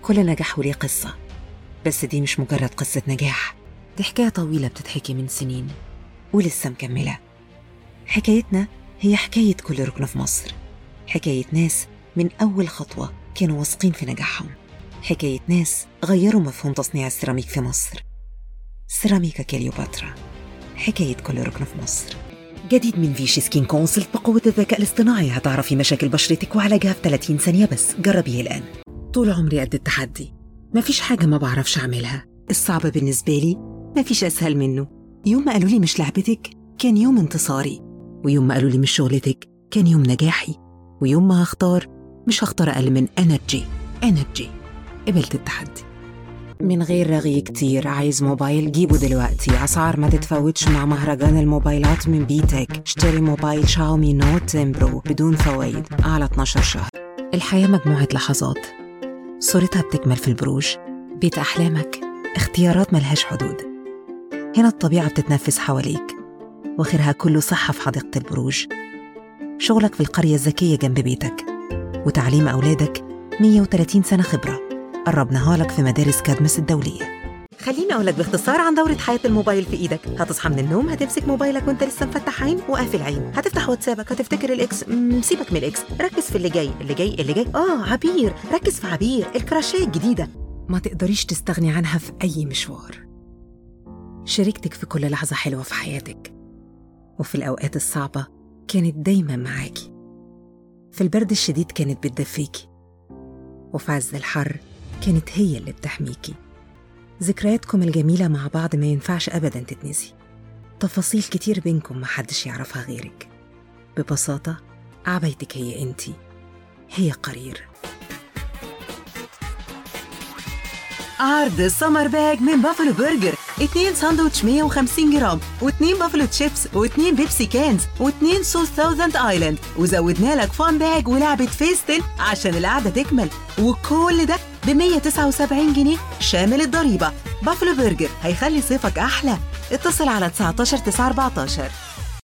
كل نجاح وليه قصة بس دي مش مجرد قصة نجاح دي حكاية طويلة بتتحكي من سنين ولسه مكملة حكايتنا هي حكاية كل ركن في مصر حكاية ناس من أول خطوة كانوا واثقين في نجاحهم حكاية ناس غيروا مفهوم تصنيع السيراميك في مصر سيراميكا كليوباترا حكاية كل ركن في مصر جديد من فيشي سكين كونسلت بقوة الذكاء الاصطناعي هتعرفي مشاكل بشرتك وعلاجها في 30 ثانية بس جربيه الآن طول عمري قد التحدي مفيش حاجة ما بعرفش أعملها الصعب بالنسبة لي مفيش أسهل منه يوم ما قالوا لي مش لعبتك كان يوم انتصاري ويوم ما قالوا لي مش شغلتك كان يوم نجاحي ويوم ما هختار مش هختار أقل من انرجي انرجي قبلت التحدي من غير رغي كتير عايز موبايل جيبه دلوقتي أسعار ما تتفوتش مع مهرجان الموبايلات من بيتك اشتري موبايل شاومي نوت 10 برو بدون فوايد على 12 شهر الحياة مجموعة لحظات صورتها بتكمل في البروج بيت أحلامك اختيارات ملهاش حدود هنا الطبيعة بتتنفس حواليك وخيرها كله صحة في حديقة البروج شغلك في القرية الذكية جنب بيتك وتعليم أولادك 130 سنة خبرة قربناها لك في مدارس كادمس الدولية خليني أقول لك باختصار عن دورة حياة الموبايل في إيدك هتصحى من النوم هتمسك موبايلك وأنت لسه مفتح عين وقافل عين هتفتح واتسابك هتفتكر الإكس مم، سيبك من الإكس ركز في اللي جاي اللي جاي اللي جاي آه عبير ركز في عبير الكراشيه الجديدة ما تقدريش تستغني عنها في أي مشوار شريكتك في كل لحظة حلوة في حياتك وفي الأوقات الصعبة كانت دايما معاكي في البرد الشديد كانت بتدفيكي وفي عز الحر كانت هي اللي بتحميكي ذكرياتكم الجميلة مع بعض ما ينفعش أبدا تتنسي تفاصيل كتير بينكم محدش يعرفها غيرك ببساطة عبايتك هي انتي هي قرير عرض السمر باج من بافلو برجر اتنين ساندوتش 150 جرام واتنين بافلو تشيبس واتنين بيبسي كانز واتنين صوص ثاوزند ايلاند وزودنا لك فان باج ولعبة فيستن عشان القعدة تكمل وكل ده ب 179 جنيه شامل الضريبة بافلو برجر هيخلي صيفك أحلى اتصل على 19 9 14